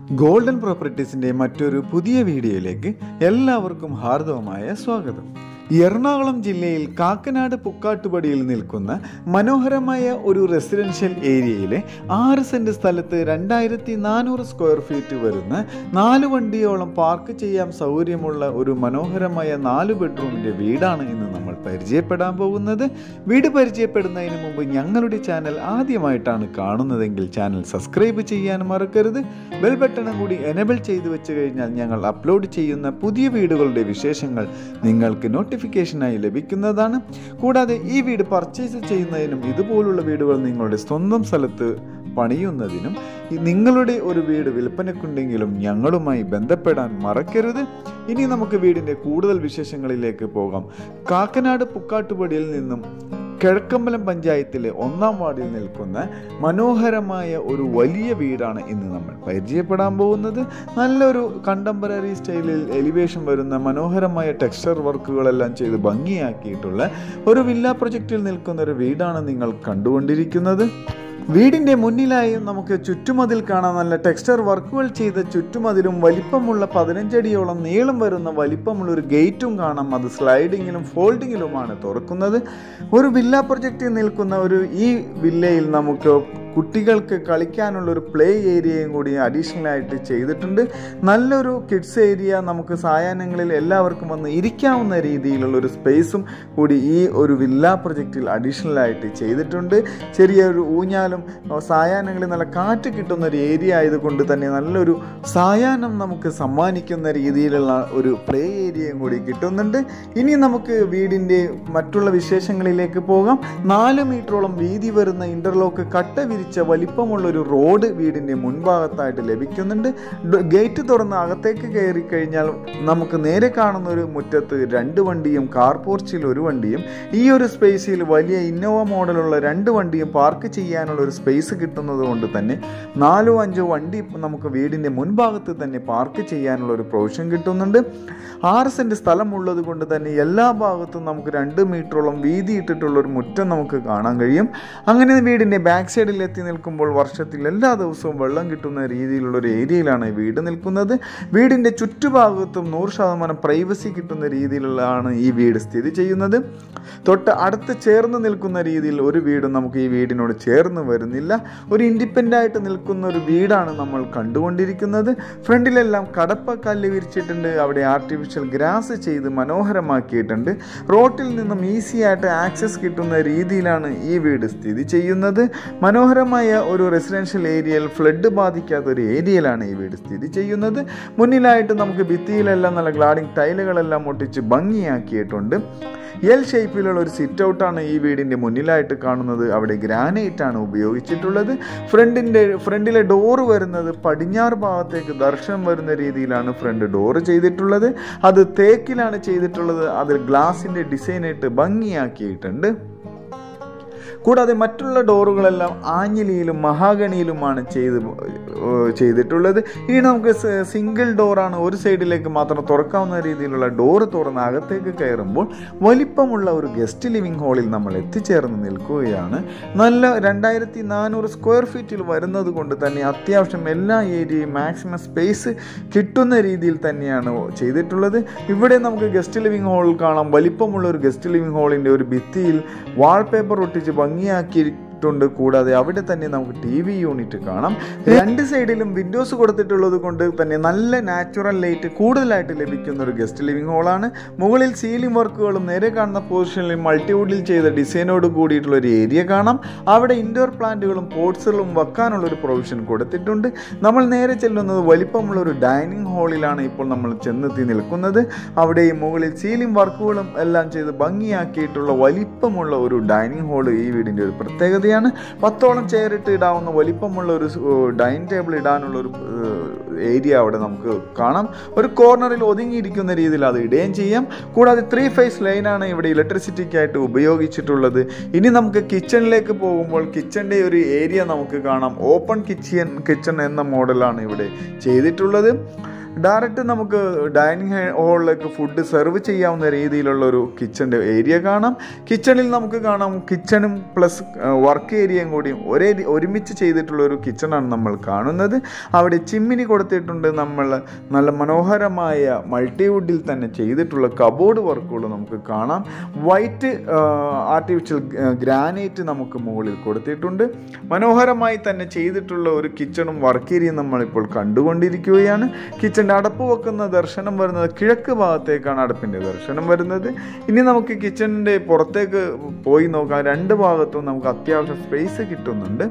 golden പ്രോപ്പർട്ടീസിൻ്റെ മറ്റൊരു പുതിയ വീഡിയോയിലേക്ക് എല്ലാവർക്കും ഹാർദവമായ സ്വാഗതം എറണാകുളം ജില്ലയിൽ കാക്കനാട് പുക്കാട്ടുപടിയിൽ നിൽക്കുന്ന മനോഹരമായ ഒരു റെസിഡൻഷ്യൽ ഏരിയയിലെ ആറ് സെൻറ്റ് സ്ഥലത്ത് രണ്ടായിരത്തി നാനൂറ് സ്ക്വയർ ഫീറ്റ് വരുന്ന നാല് വണ്ടിയോളം പാർക്ക് ചെയ്യാൻ സൗകര്യമുള്ള ഒരു മനോഹരമായ നാല് ബെഡ്റൂമിൻ്റെ വീടാണ് ഇന്ന് നമ്മൾ പരിചയപ്പെടാൻ പോകുന്നത് വീട് പരിചയപ്പെടുന്നതിന് മുമ്പ് ഞങ്ങളുടെ ചാനൽ ആദ്യമായിട്ടാണ് കാണുന്നതെങ്കിൽ ചാനൽ സബ്സ്ക്രൈബ് ചെയ്യാൻ മറക്കരുത് ബെൽ ബട്ടണും കൂടി എനബിൾ ചെയ്തു വെച്ച് കഴിഞ്ഞാൽ ഞങ്ങൾ അപ്ലോഡ് ചെയ്യുന്ന പുതിയ വീടുകളുടെ വിശേഷങ്ങൾ നിങ്ങൾക്ക് നോട്ടിഫിക്കേഷനായി ലഭിക്കുന്നതാണ് കൂടാതെ ഈ വീട് പർച്ചേസ് ചെയ്യുന്നതിനും ഇതുപോലുള്ള വീടുകൾ നിങ്ങളുടെ സ്വന്തം സ്ഥലത്ത് പണിയുന്നതിനും ഈ നിങ്ങളുടെ ഒരു വീട് വിൽപ്പനക്കുണ്ടെങ്കിലും ഞങ്ങളുമായി ബന്ധപ്പെടാൻ മറക്കരുത് ഇനി നമുക്ക് വീടിൻ്റെ കൂടുതൽ വിശേഷങ്ങളിലേക്ക് പോകാം കാക്കനാട് പുക്കാട്ടുപടിയിൽ നിന്നും കിഴക്കമ്പലം പഞ്ചായത്തിലെ ഒന്നാം വാർഡിൽ നിൽക്കുന്ന മനോഹരമായ ഒരു വലിയ വീടാണ് ഇന്ന് നമ്മൾ പരിചയപ്പെടാൻ പോകുന്നത് നല്ലൊരു കണ്ടംപററി സ്റ്റൈലിൽ എലിവേഷൻ വരുന്ന മനോഹരമായ ടെക്സ്ചർ വർക്കുകളെല്ലാം ചെയ്ത് ഭംഗിയാക്കിയിട്ടുള്ള ഒരു വില്ല പ്രൊജക്റ്റിൽ നിൽക്കുന്ന ഒരു വീടാണ് നിങ്ങൾ കണ്ടുകൊണ്ടിരിക്കുന്നത് വീടിന്റെ മുന്നിലായും നമുക്ക് ചുറ്റുമതിൽ കാണാൻ നല്ല ടെക്സ്ചർ വർക്കുകൾ ചെയ്ത ചുറ്റുമതിലും വലിപ്പമുള്ള പതിനഞ്ചടിയോളം നീളം വരുന്ന വലിപ്പമുള്ള ഒരു ഗേറ്റും കാണാം അത് സ്ലൈഡിങ്ങിലും ഫോൾഡിങ്ങിലുമാണ് തുറക്കുന്നത് ഒരു വില്ല പ്രൊജക്റ്റിൽ നിൽക്കുന്ന ഒരു ഈ വില്ലയിൽ നമുക്ക് കുട്ടികൾക്ക് കളിക്കാനുള്ള ഒരു പ്ലേ ഏരിയയും കൂടി അഡീഷണൽ ആയിട്ട് ചെയ്തിട്ടുണ്ട് നല്ലൊരു കിഡ്സ് ഏരിയ നമുക്ക് സായാഹ്നങ്ങളിൽ എല്ലാവർക്കും വന്ന് ഇരിക്കാവുന്ന രീതിയിലുള്ള ഒരു സ്പേസും കൂടി ഈ ഒരു വില്ല പ്രൊജക്റ്റിൽ അഡീഷണൽ ആയിട്ട് ചെയ്തിട്ടുണ്ട് ചെറിയൊരു ഊഞ്ഞാലും സായാഹ്നങ്ങളിൽ നല്ല കാറ്റ് കിട്ടുന്ന ഒരു ഏരിയ ആയതുകൊണ്ട് തന്നെ നല്ലൊരു സായാഹ്നം നമുക്ക് സമ്മാനിക്കുന്ന രീതിയിലുള്ള ഒരു പ്ലേ ഏരിയയും കൂടി കിട്ടുന്നുണ്ട് ഇനി നമുക്ക് വീടിൻ്റെ മറ്റുള്ള വിശേഷങ്ങളിലേക്ക് പോകാം നാല് മീറ്ററോളം വീതി വരുന്ന ഇന്റർലോക്ക് കട്ട വിരിച്ച വലിപ്പമുള്ള ഒരു റോഡ് വീടിൻ്റെ മുൻഭാഗത്തായിട്ട് ലഭിക്കുന്നുണ്ട് ഡ- ഗേറ്റ് തുറന്ന് അകത്തേക്ക് കയറി കഴിഞ്ഞാൽ നമുക്ക് നേരെ കാണുന്ന ഒരു മുറ്റത്ത് രണ്ട് വണ്ടിയും കാർ പോർച്ചിൽ ഒരു വണ്ടിയും ഈ ഒരു സ്പേസിൽ വലിയ ഇന്നോവ മോഡലുള്ള രണ്ട് വണ്ടിയും പാർക്ക് ചെയ്യാനുള്ള ഒരു സ്പേസ് കിട്ടുന്നത് കൊണ്ട് തന്നെ നാലോ അഞ്ചോ വണ്ടി നമുക്ക് വീടിൻ്റെ മുൻഭാഗത്ത് തന്നെ പാർക്ക് ചെയ്യാനുള്ള ഒരു പ്രൊവിഷൻ കിട്ടുന്നുണ്ട് ആറ് സെൻറ്റ് സ്ഥലമുള്ളത് കൊണ്ട് തന്നെ എല്ലാ ഭാഗത്തും നമുക്ക് രണ്ട് മീറ്ററോളം വീതി ഇട്ടിട്ടുള്ള ഒരു മുറ്റം നമുക്ക് കാണാൻ കഴിയും അങ്ങനെ വീടിൻ്റെ ബാക്ക് സൈഡിൽ എത്തി നിൽക്കുമ്പോൾ വർഷത്തിൽ എല്ലാ ദിവസവും വെള്ളം കിട്ടുന്ന രീതിയിലുള്ള ഒരു ഏരിയയിലാണ് ഈ വീട് നിൽക്കുന്നത് വീടിൻ്റെ ചുറ്റുഭാഗത്തും നൂറ് ശതമാനം പ്രൈവസി കിട്ടുന്ന രീതിയിലുള്ളതാണ് ഈ വീട് സ്ഥിതി ചെയ്യുന്നത് തൊട്ട് അടുത്ത് ചേർന്ന് നിൽക്കുന്ന രീതിയിൽ ഒരു വീടും നമുക്ക് ഈ വീടിനോട് ചേർന്ന് വരുന്നില്ല ഒരു ഇൻഡിപെൻഡൻ്റ് ആയിട്ട് നിൽക്കുന്ന ഒരു വീടാണ് നമ്മൾ കണ്ടുകൊണ്ടിരിക്കുന്നത് ഫ്രണ്ടിലെല്ലാം കടപ്പ കല്ല് വിരിച്ചിട്ടുണ്ട് അവിടെ ആർട്ടിഫിഷ്യൽ ഗ്രാസ് ചെയ്ത് മനോഹരമാക്കിയിട്ടുണ്ട് റോട്ടിൽ നിന്നും ഈസി ആയിട്ട് ആക്സസ് കിട്ടുന്ന രീതിയിലാണ് ഈ വീട് സ്ഥിതി ചെയ്യുന്നത് മനോഹരമായ ഒരു റെസിഡൻഷ്യൽ ഏരിയയിൽ ഫ്ലഡ് ബാധിക്കാത്ത ഒരു ഏരിയയിലാണ് ഈ വീട് സ്ഥിതി ചെയ്യുന്നത് മുന്നിലായിട്ട് നമുക്ക് ഭിത്തിയിലെല്ലാം നല്ല ഗ്ലാഡിംഗ് ടൈലുകളെല്ലാം ഒട്ടിച്ച് ഭംഗിയാക്കിയിട്ടുണ്ട് എൽ ഷേപ്പിലുള്ള ഒരു സിറ്റ് ഔട്ടാണ് ഈ വീടിൻ്റെ മുന്നിലായിട്ട് കാണുന്നത് അവിടെ ഗ്രാനൈറ്റ് ആണ് ഉപയോഗിച്ചിട്ടുള്ളത് ഫ്രണ്ടിൻ്റെ ഫ്രണ്ടിലെ ഡോറ് വരുന്നത് പടിഞ്ഞാറ് ഭാഗത്തേക്ക് ദർശനം വരുന്ന രീതിയിലാണ് ഫ്രണ്ട് ഡോറ് ചെയ്തിട്ടുള്ളത് അത് തേക്കിലാണ് ചെയ്തിട്ടുള്ളത് അതിൽ ഗ്ലാസിൻ്റെ ഡിസൈനായിട്ട് ഭംഗിയാക്കിയിട്ടുണ്ട് കൂടാതെ മറ്റുള്ള ഡോറുകളെല്ലാം ആഞ്ഞിലിയിലും മഹാഗണിയിലുമാണ് ചെയ്ത് ഏഹ് ചെയ്തിട്ടുള്ളത് ഇനി നമുക്ക് സ- സിംഗിൾ ഡോറാണ് ഒരു സൈഡിലേക്ക് മാത്രം തുറക്കാവുന്ന രീതിയിലുള്ള ഡോറ് തുറന്ന് അകത്തേക്ക് കയറുമ്പോൾ വലിപ്പമുള്ള ഒരു ഗസ്റ്റ് ലിവിംഗ് ഹാളിൽ നമ്മൾ എത്തിച്ചേർന്ന് നിൽക്കുകയാണ് നല്ല രണ്ടായിരത്തി നാനൂറ് സ്ക്വയർ ഫീറ്റിൽ വരുന്നത് കൊണ്ട് തന്നെ അത്യാവശ്യം എല്ലാ ഏരിയയും മാക്സിമം സ്പേസ് കിട്ടുന്ന രീതിയിൽ തന്നെയാണ് ചെയ്തിട്ടുള്ളത് ഇവിടെ നമുക്ക് ഗസ്റ്റ് ലിവിംഗ് ഹാൾ കാണാം വലിപ്പമുള്ള ഒരു ഗസ്റ്റ് ലിവിംഗ് ഹാളിൻ്റെ ഒരു ഭിത്തിയിൽ വാൾപേപ്പർ ഒട്ടിച്ച് ഭംഗിയാക്കിയിട്ടുണ്ട് കൂടാതെ അവിടെ തന്നെ നമുക്ക് ടി വി യൂണിറ്റ് കാണാം രണ്ട് സൈഡിലും വിൻഡോസ് കൊടുത്തിട്ടുള്ളത് കൊണ്ട് തന്നെ നല്ല നാച്ചുറൽ ലൈറ്റ് കൂടുതലായിട്ട് ലഭിക്കുന്ന ഒരു ഗസ്റ്റ് ലിവിംഗ് ഹാളാണ് മുകളിൽ സീലിംഗ് വർക്കുകളും നേരെ കാണുന്ന പൊസിഷനിൽ മൾട്ടിവുഡിൽ ചെയ്ത ഡിസൈനോട് കൂടിയിട്ടുള്ള ഒരു ഏരിയ കാണാം അവിടെ ഇൻഡോർ പ്ലാന്റുകളും പോട്ട്സുകളും വെക്കാനുള്ള ഒരു പ്രൊവിഷൻ കൊടുത്തിട്ടുണ്ട് നമ്മൾ നേരെ ചെല്ലുന്നത് വലിപ്പമുള്ള ഒരു ഡൈനിങ് ഹാളിലാണ് ഇപ്പോൾ നമ്മൾ ചെന്നെത്തി നിൽക്കുന്നത് അവിടെ ഈ മുകളിൽ സീലിംഗ് വർക്കുകളും എല്ലാം ചെയ്ത് ഭംഗിയാക്കിയിട്ടുള്ള വലിപ്പമുള്ള ഒരു ഡൈനിങ് ഹാൾ ഈ വീടിൻ്റെ ഒരു പ്രത്യേകതയാണ് പത്തോളം ചെയർ ഇട്ട് ഇടാവുന്ന വലിപ്പമുള്ള ഒരു ഡൈനിങ് ടേബിൾ ഇടാനുള്ള ഒരു ഏരിയ അവിടെ നമുക്ക് കാണാം ഒരു കോർണറിൽ ഒതുങ്ങിയിരിക്കുന്ന രീതിയിൽ അത് ഇടുകയും ചെയ്യാം കൂടാതെ ത്രീ ഫേസ് ലൈനാണ് ഇവിടെ ഇലക്ട്രിസിറ്റിക്കായിട്ട് ഉപയോഗിച്ചിട്ടുള്ളത് ഇനി നമുക്ക് കിച്ചണിലേക്ക് പോകുമ്പോൾ കിച്ചണിൻ്റെ ഒരു ഏരിയ നമുക്ക് കാണാം ഓപ്പൺ കിച്ചൺ കിച്ചൺ എന്ന മോഡലാണ് ഇവിടെ ചെയ്തിട്ടുള്ളത് ഡയറക്റ്റ് നമുക്ക് ഡൈനിങ് ഹാളിലേക്ക് ഫുഡ് സെർവ് ചെയ്യാവുന്ന രീതിയിലുള്ള ഒരു കിച്ചൻ്റെ ഏരിയ കാണാം കിച്ചണിൽ നമുക്ക് കാണാം കിച്ചണും പ്ലസ് വർക്ക് ഏരിയയും കൂടി ഒരേ രി- ഒരുമിച്ച് ചെയ്തിട്ടുള്ള ഒരു കിച്ചണാണ് നമ്മൾ കാണുന്നത് അവിടെ ചിമ്മിനി കൊടുത്തിട്ടുണ്ട് നമ്മൾ നല്ല മനോഹരമായ മൾട്ടിവുഡിൽ തന്നെ ചെയ്തിട്ടുള്ള കബോർഡ് വർക്കുകൾ നമുക്ക് കാണാം വൈറ്റ് ആർട്ടിഫിഷ്യൽ ഗ്രാനൈറ്റ് നമുക്ക് മുകളിൽ കൊടുത്തിട്ടുണ്ട് മനോഹരമായി തന്നെ ചെയ്തിട്ടുള്ള ഒരു കിച്ചണും വർക്ക് ഏരിയയും നമ്മളിപ്പോൾ കണ്ടുകൊണ്ടിരിക്കുകയാണ് കിച്ചൻ്റെ അടപ്പ് വെക്കുന്ന ദർശനം വരുന്നത് കിഴക്ക് ഭാഗത്തേക്കാണ് അടുപ്പിൻ്റെ ദർശനം വരുന്നത് ഇനി നമുക്ക് കിച്ചണിൻ്റെ പുറത്തേക്ക് പോയി നോക്കാം രണ്ട് ഭാഗത്തും നമുക്ക് അത്യാവശ്യം സ്പേസ് കിട്ടുന്നുണ്ട്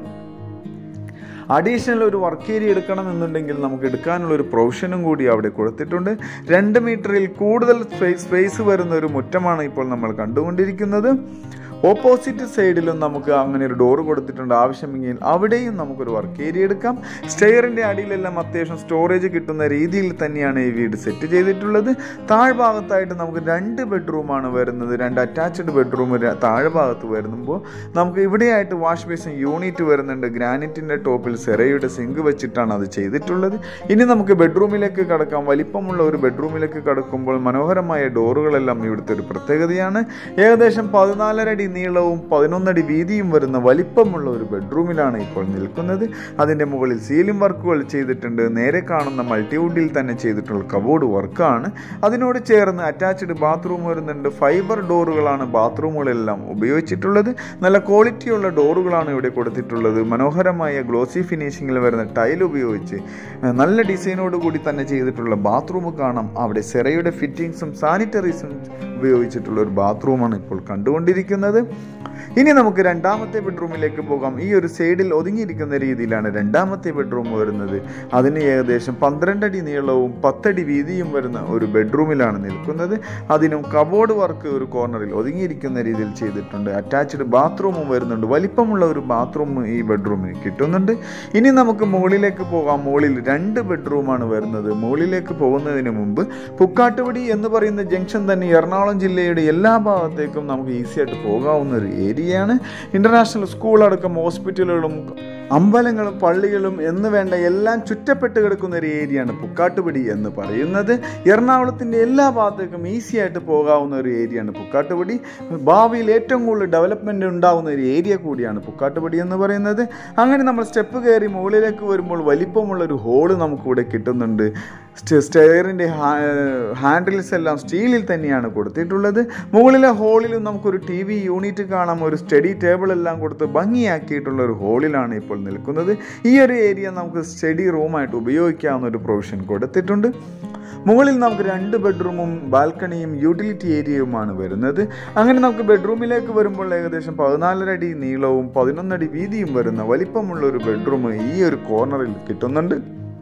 അഡീഷണൽ ഒരു വർക്ക് ഏരിയ എടുക്കണം എന്നുണ്ടെങ്കിൽ നമുക്ക് എടുക്കാനുള്ള ഒരു പ്രൊവിഷനും കൂടി അവിടെ കൊടുത്തിട്ടുണ്ട് രണ്ട് മീറ്ററിൽ കൂടുതൽ സ്പേസ് വരുന്ന ഒരു മുറ്റമാണ് ഇപ്പോൾ നമ്മൾ കണ്ടുകൊണ്ടിരിക്കുന്നത് ഓപ്പോസിറ്റ് സൈഡിലും നമുക്ക് അങ്ങനെ ഒരു ഡോർ കൊടുത്തിട്ടുണ്ട് ആവശ്യമെങ്കിൽ അവിടെയും നമുക്കൊരു വർക്ക് ഏരിയ എടുക്കാം സ്റ്റെയറിൻ്റെ അടിയിലെല്ലാം അത്യാവശ്യം സ്റ്റോറേജ് കിട്ടുന്ന രീതിയിൽ തന്നെയാണ് ഈ വീട് സെറ്റ് ചെയ്തിട്ടുള്ളത് താഴ്ഭാഗത്തായിട്ട് നമുക്ക് രണ്ട് ബെഡ്റൂമാണ് വരുന്നത് രണ്ട് അറ്റാച്ച്ഡ് ബെഡ്റൂം താഴ്ഭാഗത്ത് വരുമ്പോൾ നമുക്ക് ഇവിടെയായിട്ട് വാഷ് ബേസിൻ യൂണിറ്റ് വരുന്നുണ്ട് ഗ്രാനൈറ്റിൻ്റെ ടോപ്പിൽ സെറയുടെ സിങ്ക് വെച്ചിട്ടാണ് അത് ചെയ്തിട്ടുള്ളത് ഇനി നമുക്ക് ബെഡ്റൂമിലേക്ക് കടക്കാം വലിപ്പമുള്ള ഒരു ബെഡ്റൂമിലേക്ക് കടക്കുമ്പോൾ മനോഹരമായ ഡോറുകളെല്ലാം ഇവിടുത്തെ ഒരു പ്രത്യേകതയാണ് ഏകദേശം പതിനാലര അടി നീളവും പതിനൊന്നടി വീതിയും വരുന്ന വലിപ്പമുള്ള ഒരു ബെഡ്റൂമിലാണ് ഇപ്പോൾ നിൽക്കുന്നത് അതിൻ്റെ മുകളിൽ സീലിംഗ് വർക്കുകൾ ചെയ്തിട്ടുണ്ട് നേരെ കാണുന്ന മൾട്ടിവുഡിൽ തന്നെ ചെയ്തിട്ടുള്ള കബോർഡ് വർക്കാണ് അതിനോട് ചേർന്ന് അറ്റാച്ച്ഡ് ബാത്റൂം വരുന്നുണ്ട് ഫൈബർ ഡോറുകളാണ് ബാത്റൂമുകളെല്ലാം ഉപയോഗിച്ചിട്ടുള്ളത് നല്ല ക്വാളിറ്റിയുള്ള ഡോറുകളാണ് ഇവിടെ കൊടുത്തിട്ടുള്ളത് മനോഹരമായ ഗ്ലോസി ഫിനിഷിങ്ങിൽ വരുന്ന ടൈൽ ഉപയോഗിച്ച് ഏഹ്, നല്ല ഡിസൈനോട് കൂടി തന്നെ ചെയ്തിട്ടുള്ള ബാത്റൂം കാണാം അവിടെ സെറയുടെ ഫിറ്റിങ്സും സാനിറ്ററീസും ഉപയോഗിച്ചിട്ടുള്ള ഒരു ബാത്റൂമാണ് ഇപ്പോൾ കണ്ടുകൊണ്ടിരിക്കുന്നത് ഇനി നമുക്ക് രണ്ടാമത്തെ ബെഡ്റൂമിലേക്ക് പോകാം ഈ ഒരു സൈഡിൽ ഒതുങ്ങിയിരിക്കുന്ന രീതിയിലാണ് രണ്ടാമത്തെ ബെഡ്റൂം വരുന്നത് അതിന് ഏകദേശം പന്ത്രണ്ട് അടി നീളവും പത്തടി വീതിയും വരുന്ന ഒരു ബെഡ്റൂമിലാണ് നിൽക്കുന്നത് അതിനും കബോർഡ് വർക്ക് ഒരു കോർണറിൽ ഒതുങ്ങിയിരിക്കുന്ന രീതിയിൽ ചെയ്തിട്ടുണ്ട് അറ്റാച്ച്ഡ് ബാത്റൂമും വരുന്നുണ്ട് വലിപ്പമുള്ള ഒരു ബാത്റൂം ഈ ബെഡ്റൂമിൽ കിട്ടുന്നുണ്ട് ഇനി നമുക്ക് മുകളിലേക്ക് പോകാം മുകളിൽ രണ്ട് ബെഡ്റൂമാണ് വരുന്നത് മുകളിലേക്ക് പോകുന്നതിന് മുമ്പ് പുക്കാട്ടുപടി എന്ന് പറയുന്ന ജംഗ്ഷൻ തന്നെ എറണാകുളം ജില്ലയുടെ എല്ലാ ഭാഗത്തേക്കും നമുക്ക് ഈസി ആയിട്ട് പോകാവുന്ന ഒരു ഏരിയയാണ് ഇന്റർനാഷണൽ സ്കൂൾ അടക്കം ഹോസ്പിറ്റലുകളും അമ്പലങ്ങളും പള്ളികളും എന്ന് വേണ്ട എല്ലാം ചുറ്റപ്പെട്ട് കിടക്കുന്ന ഒരു ഏരിയയാണ് പുക്കാട്ടുപടി എന്ന് പറയുന്നത് എറണാകുളത്തിൻ്റെ എല്ലാ ഭാഗത്തേക്കും ഈസി ആയിട്ട് പോകാവുന്ന ഒരു ഏരിയയാണ് പുക്കാട്ടുപടി ഭാവിയിൽ ഏറ്റവും കൂടുതൽ ഡെവലപ്മെൻ്റ് ഉണ്ടാവുന്ന ഒരു ഏരിയ കൂടിയാണ് പുക്കാട്ടുപടി എന്ന് പറയുന്നത് അങ്ങനെ നമ്മൾ സ്റ്റെപ്പ് കയറി മുകളിലേക്ക് വരുമ്പോൾ വലിപ്പമുള്ള ഒരു ഹോള് നമുക്കിവിടെ കിട്ടുന്നുണ്ട് സ്റ്റെയറിൻ്റെ ഹാൻഡിൽസ് എല്ലാം സ്റ്റീലിൽ തന്നെയാണ് കൊടുത്തിട്ടുള്ളത് മുകളിലെ ഹോളിലും നമുക്കൊരു ടി വി യൂണിറ്റ് കാണാം ഒരു സ്റ്റഡി ടേബിൾ എല്ലാം കൊടുത്ത് ഭംഗിയാക്കിയിട്ടുള്ള ഒരു ഹോളിലാണ് ഇപ്പോൾ നിൽക്കുന്നത് ഈ ഒരു ഏരിയ നമുക്ക് സ്റ്റഡി റൂമായിട്ട് ഉപയോഗിക്കാവുന്ന ഒരു പ്രൊവിഷൻ കൊടുത്തിട്ടുണ്ട് മുകളിൽ നമുക്ക് രണ്ട് ബെഡ്റൂമും ബാൽക്കണിയും യൂട്ടിലിറ്റി ഏരിയയുമാണ് വരുന്നത് അങ്ങനെ നമുക്ക് ബെഡ്റൂമിലേക്ക് വരുമ്പോൾ ഏകദേശം പതിനാലര അടി നീളവും പതിനൊന്നടി വീതിയും വരുന്ന വലിപ്പമുള്ള ഒരു ബെഡ്റൂം ഈ ഒരു കോർണറിൽ കിട്ടുന്നുണ്ട്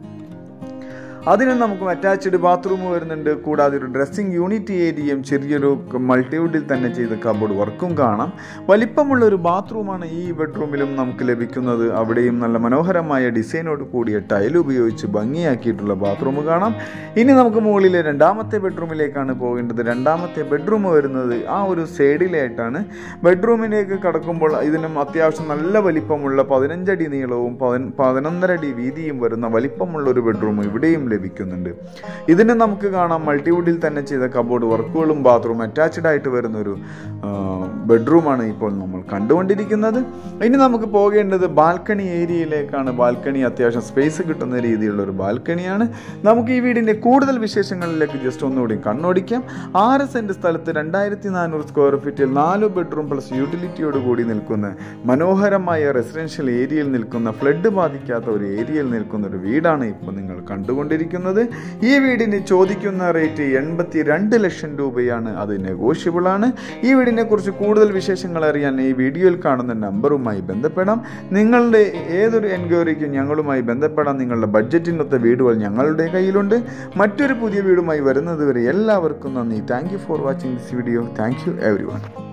അതിന് നമുക്ക് അറ്റാച്ച്ഡ് ബാത്റൂം വരുന്നുണ്ട് കൂടാതെ ഒരു ഡ്രസ്സിംഗ് യൂണിറ്റ് ഏരിയയും ചെറിയൊരു മൾട്ടിവുഡിൽ തന്നെ ചെയ്ത കബോർഡ് വർക്കും കാണാം വലിപ്പമുള്ള ഒരു ബാത്റൂമാണ് ഈ ബെഡ്റൂമിലും നമുക്ക് ലഭിക്കുന്നത് അവിടെയും നല്ല മനോഹരമായ ഡിസൈനോട് കൂടിയ ടൈൽ ഉപയോഗിച്ച് ഭംഗിയാക്കിയിട്ടുള്ള ബാത്റൂം കാണാം ഇനി നമുക്ക് മുകളിലെ രണ്ടാമത്തെ ബെഡ്റൂമിലേക്കാണ് പോകേണ്ടത് രണ്ടാമത്തെ ബെഡ്റൂം വരുന്നത് ആ ഒരു സൈഡിലായിട്ടാണ് ബെഡ്റൂമിലേക്ക് കടക്കുമ്പോൾ ഇതിനും അത്യാവശ്യം നല്ല വലിപ്പമുള്ള പതിനഞ്ചടി നീളവും പതിന- പതിനൊന്നര അടി വീതിയും വരുന്ന വലിപ്പമുള്ള ഒരു ബെഡ്റൂം ഇവിടെയും ലഭിക്കുന്നുണ്ട് ഇതിന് നമുക്ക് കാണാം മൾട്ടിവുഡിൽ തന്നെ ചെയ്ത കബോർഡ് വർക്കുകളും ബാത്റൂം അറ്റാച്ച്ഡ് ആയിട്ട് വരുന്ന ഒരു ബെഡ്റൂമാണ് ഇപ്പോൾ നമ്മൾ കണ്ടുകൊണ്ടിരിക്കുന്നത് ഇനി നമുക്ക് പോകേണ്ടത് ബാൽക്കണി ഏരിയയിലേക്കാണ് ബാൽക്കണി അത്യാവശ്യം സ്പേസ് കിട്ടുന്ന രീതിയിലുള്ള ഒരു ബാൽക്കണിയാണ് നമുക്ക് ഈ വീടിൻ്റെ കൂടുതൽ വിശേഷങ്ങളിലേക്ക് ജസ്റ്റ് ഒന്നുകൂടി കണ്ണോടിക്കാം ആറ് സെൻറ്റ് സ്ഥലത്ത് രണ്ടായിരത്തി നാനൂറ് സ്ക്വയർ ഫീറ്റിൽ നാല് ബെഡ്റൂം പ്ലസ് യൂട്ടിലിറ്റിയോട് കൂടി നിൽക്കുന്ന മനോഹരമായ റെസിഡൻഷ്യൽ ഏരിയയിൽ നിൽക്കുന്ന ഫ്ലഡ് ബാധിക്കാത്ത ഒരു ഏരിയയിൽ നിൽക്കുന്ന ഒരു വീടാണ് ഇപ്പോൾ നിങ്ങൾ കണ്ടുകൊണ്ടിരിക്കുന്നത് ഈ വീടിന് ചോദിക്കുന്ന റേറ്റ് എൺപത്തി രണ്ട് ലക്ഷം രൂപയാണ് അത് നെഗോഷ്യബിൾ ആണ് ഈ വീടിനെ കുറിച്ച് കൂടുതൽ വിശേഷങ്ങൾ അറിയാൻ ഈ വീഡിയോയിൽ കാണുന്ന നമ്പറുമായി ബന്ധപ്പെടാം നിങ്ങളുടെ ഏതൊരു എൻക്വയറിക്കും ഞങ്ങളുമായി ബന്ധപ്പെടാം നിങ്ങളുടെ ബഡ്ജറ്റിനൊത്ത വീടുകൾ ഞങ്ങളുടെ കയ്യിലുണ്ട് മറ്റൊരു പുതിയ വീടുമായി വരുന്നത് വരെ എല്ലാവർക്കും നന്ദി thank you for watching this video thank you every one